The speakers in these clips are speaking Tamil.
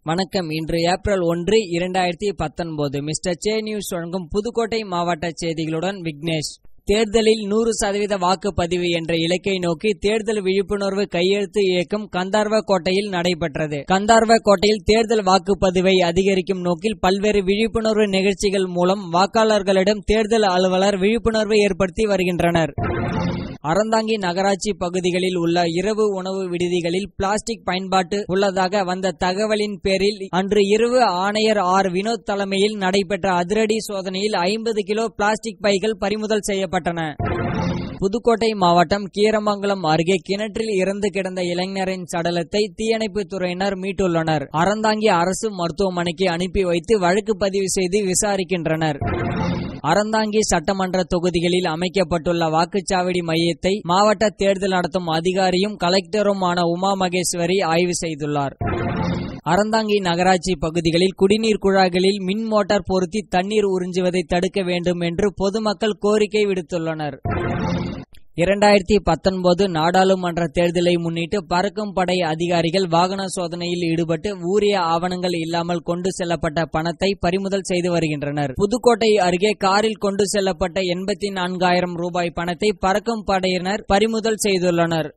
வணக்கம் இன்று ஏப்ரல் ஒன்று இரண்டாயிரத்தி பத்தொன்பது மிஸ்டர் சே நியூஸ் வழங்கும் புதுக்கோட்டை மாவட்ட செய்திகளுடன் விக்னேஷ் தேர்தலில் நூறு சதவீத வாக்குப்பதிவு என்ற இலக்கை நோக்கி தேர்தல் விழிப்புணர்வு கையெழுத்து இயக்கம் கந்தார்வ கோட்டையில் நடைபெற்றது கந்தார்வ கோட்டையில் தேர்தல் வாக்குப்பதிவை அதிகரிக்கும் நோக்கில் பல்வேறு விழிப்புணர்வு நிகழ்ச்சிகள் மூலம் வாக்காளர்களிடம் தேர்தல் அலுவலர் விழிப்புணர்வு ஏற்படுத்தி வருகின்றனர் அறந்தாங்கி நகராட்சி பகுதிகளில் உள்ள இரவு உணவு விடுதிகளில் பிளாஸ்டிக் பயன்பாட்டு உள்ளதாக வந்த தகவலின் பேரில் அன்று இரவு ஆணையர் ஆர் வினோத் தலைமையில் நடைபெற்ற அதிரடி சோதனையில் ஐம்பது கிலோ பிளாஸ்டிக் பைகள் பறிமுதல் செய்யப்பட்டன புதுக்கோட்டை மாவட்டம் கீரமங்கலம் அருகே கிணற்றில் இறந்து கிடந்த இளைஞரின் சடலத்தை தீயணைப்பு துறையினர் மீட்டுள்ளனர் அறந்தாங்கி அரசு மருத்துவமனைக்கு அனுப்பி வைத்து வழக்கு பதிவு செய்து விசாரிக்கின்றனர் அறந்தாங்கி சட்டமன்ற தொகுதிகளில் அமைக்கப்பட்டுள்ள வாக்குச்சாவடி மையத்தை மாவட்ட தேர்தல் நடத்தும் அதிகாரியும் கலெக்டருமான உமா மகேஸ்வரி ஆய்வு செய்துள்ளார் அறந்தாங்கி நகராட்சி பகுதிகளில் குடிநீர் குழாய்களில் மின் மோட்டார் பொருத்தி தண்ணீர் உறிஞ்சுவதை தடுக்க வேண்டும் என்று பொதுமக்கள் கோரிக்கை விடுத்துள்ளனர் இரண்டாயிரத்தி பத்தொன்பது நாடாளுமன்ற தேர்தலை முன்னிட்டு பறக்கும் படை அதிகாரிகள் வாகன சோதனையில் ஈடுபட்டு ஊரிய ஆவணங்கள் இல்லாமல் கொண்டு செல்லப்பட்ட பணத்தை பறிமுதல் செய்து வருகின்றனர் புதுக்கோட்டை அருகே காரில் கொண்டு செல்லப்பட்ட எண்பத்தி நான்காயிரம் ரூபாய் பணத்தை பறக்கும் படையினர் பறிமுதல் செய்துள்ளனர்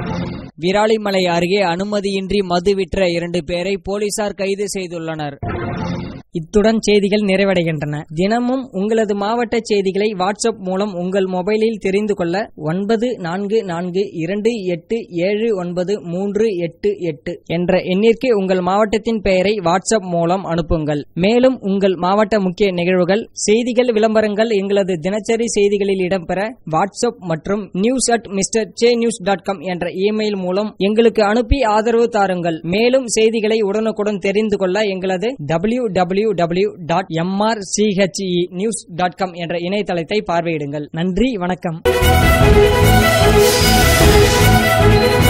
விராலிமலை அருகே அனுமதியின்றி மது விற்ற இரண்டு பேரை போலீசார் கைது செய்துள்ளனர் இத்துடன் செய்திகள் நிறைவடைகின்றன தினமும் உங்களது மாவட்ட செய்திகளை வாட்ஸ்அப் மூலம் உங்கள் மொபைலில் தெரிந்து கொள்ள ஒன்பது நான்கு நான்கு இரண்டு எட்டு ஏழு ஒன்பது மூன்று எட்டு எட்டு என்ற எண்ணிற்கு உங்கள் மாவட்டத்தின் பெயரை வாட்ஸ்அப் மூலம் அனுப்புங்கள் மேலும் உங்கள் மாவட்ட முக்கிய நிகழ்வுகள் செய்திகள் விளம்பரங்கள் எங்களது தினசரி செய்திகளில் இடம்பெற வாட்ஸ்அப் மற்றும் news at mister say news dot com என்ற இமெயில் மூலம் எங்களுக்கு அனுப்பி ஆதரவு தாருங்கள் மேலும் செய்திகளை உடனுக்குடன் தெரிந்து கொள்ள எங்களது W W W dot MRCHE news dot com என்ற இணையதளத்தை பார்வையிடுங்கள் நன்றி வணக்கம்